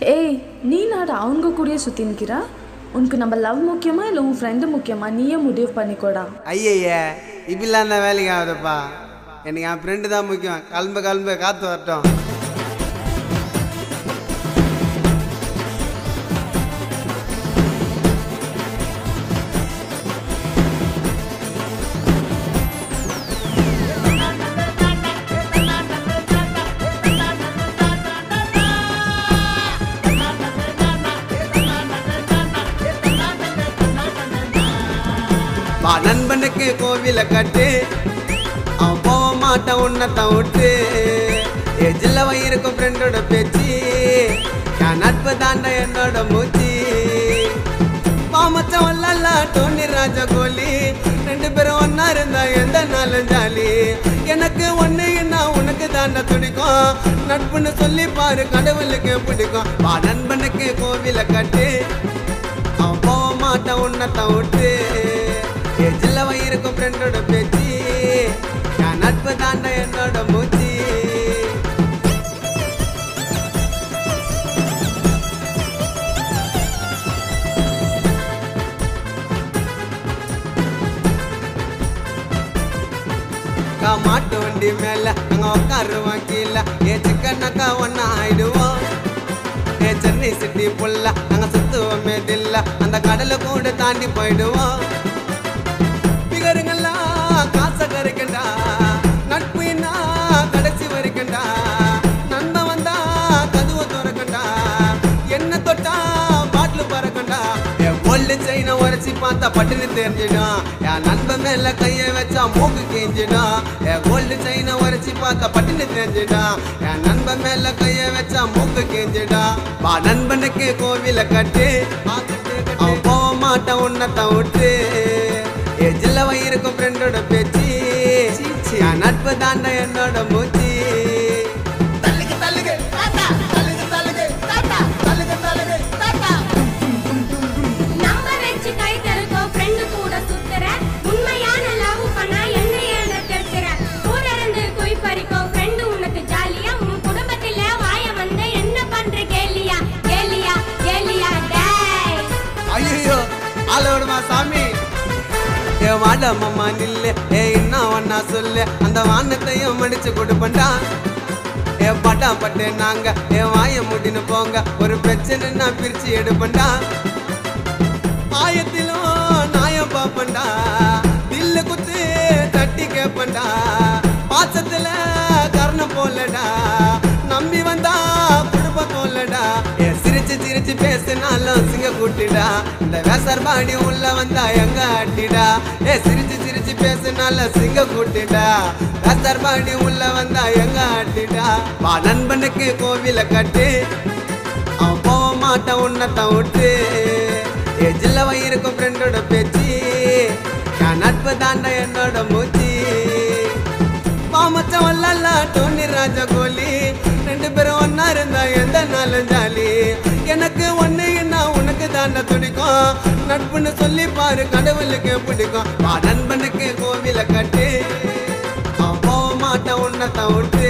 ஏய் நீ நாடு அவங்க கூடயே சுற்றி நிற்கிறா உனக்கு நம்ம லவ் முக்கியமா இல்லை உன் ஃப்ரெண்டு முக்கியமா நீயே முடிவு பண்ணிக்கோடா ஐயய்ய இப்படிலாம் இருந்தால் வேலைக்கு ஆகுதுப்பா எனக்கு என் ஃப்ரெண்டு தான் முக்கியம் கிளம்பு கிளம்பு காற்று வரட்டும் வா நண்பனுக்கு கோவில கட்டு அவன் போக மாட்டான் உன்னை விட்டு எஜில் இருக்கும் ஃப்ரெண்டோட பேச்சு என் நட்பு தாண்ட என்னோட மூச்சு மாமச்சம் வல்லல்ல டோனி ராஜா கோலி ரெண்டு பேரும் ஒன்னா இருந்தா எந்த நாளும் ஜாலி எனக்கு ஒண்ணு என்ன உனக்கு தாண்ட துடிக்கும் நட்புன்னு சொல்லி பாரு கடவுளுக்கு பிடிக்கும் வா நண்பனுக்கு கோவில கட்டு அவன் போக மாட்டான் உன்னை விட்டு எஜில் இருக்கும் ஃப்ரெண்டோட பேச்சு என் நட்பு தாண்ட என்னோட மூச்சு அக்கா மாட்டு வண்டி மேல அங்க உட்காருவான் கீழே ஏ சிக்கனக்கா ஒன்னா ஆயிடுவோம் ஏ சென்னை சிட்டி புள்ள நாங்க சுத்துவோமே தில்ல அந்த கடலை கூட தாண்டி போயிடுவோம் பிகருங்கெல்லாம் காசை கரைக்கண்டா நட்பு என்ன கடைசி வரைக்கண்டா நண்பன் வந்தா கதுவை திறக்கண்டா என்ன தொட்டா பாட்டில் பறக்கண்டா என் பொல்லு செயினை உரைச்சி பார்த்தா பட்டுன்னு தெரிஞ்சிடும் என் நண்பன் மேல கையை வச்சா மூக்கு கிஞ்சிடும் என் கோல்டு செயினை உரைச்சி பார்த்தா பட்டுன்னு தெரிஞ்சிடும் என் நண்பன் மேல கையை வச்சா மூக்கு கிஞ்சிடும் வா நண்பனுக்கு கோவில கட்டு அவன் போக மாட்டான் உன்னை விட்டு எஜில் இருக்கும் ஃப்ரெண்டோட பேச்சு என் நட்பு தாண்ட என்னோட மூச்சு தள்ளுக்கு தள்ளுக்கு தாத்தா தள்ளுக்கு தள்ளுக்கு தாத்தா தள்ளுக்கு தள்ளுக்கு தாத்தா நம்பர் வச்சு கை தருக்கோ ஃப்ரெண்டு கூட சுத்துற உண்மையான லவ் பண்ணா என்ன ஏண்ட கெடுக்கிற கூட இருந்து குய் பறிக்கோ ஃப்ரெண்டு உனக்கு ஜாலியா உன் குடும்பத்தில வாய வந்து என்ன பண்ற கேலியா கேலியா கேலியா டேய் ஐயோ ஆள விடுமா சாமி ஏ வாட மாமா நில்லு ஏ என்ன ஒன்னா சொல்லு அந்த வானத்தையும் மடிச்சு கொடுப்பண்டா ஏ பட்டா பட்டு நாங்க ஏ வாய முடின்னு போங்க ஒரு பிரச்சனைன்னா பிரிச்சு எடுப்பண்டா ஆயத்திலும் நாயம் பாப்பண்டா தில்லு குத்து தட்டி கேப்பண்டா பாசத்துல கர்ணம் போலடா நம்பி வந்தா குடும்ப தோலடா ஏ சிரிச்சு சிரிச்சு பேசினாலும் சிங்க கூட்டிடா இந்த வேசர்பாடி உள்ள வந்தா எங்க அட்டிடா ஏ சிரிச்சு சிரிச்சு பேசினாலும் சிங்க கூட்டிடா வேசர்பாடி உள்ள வந்தா எங்க அட்டிடா வா நண்பனுக்கு கோவில கட்டு அவன் போக மாட்டான் உன்னை விட்டு எஜில் இருக்கும் ஃப்ரெண்டோட பேச்சு என் நட்பு தாண்ட என்னோட மூச்சு மாமச்சம் வல்லல்ல டோனி ராஜா கோலி ரெண்டு பேரும் ஒன்னா இருந்தா எந்த நாளும் ஜாலி எனக்கு ஒண்ணு என்ன உனக்கு தாண்ட துடிக்கும் நட்புன்னு சொல்லி பாரு கடவுளுக்கு பிடிக்கும் வா நண்பனுக்கு கோவில கட்டு அவன் போக மாட்டான் உன்னை விட்டு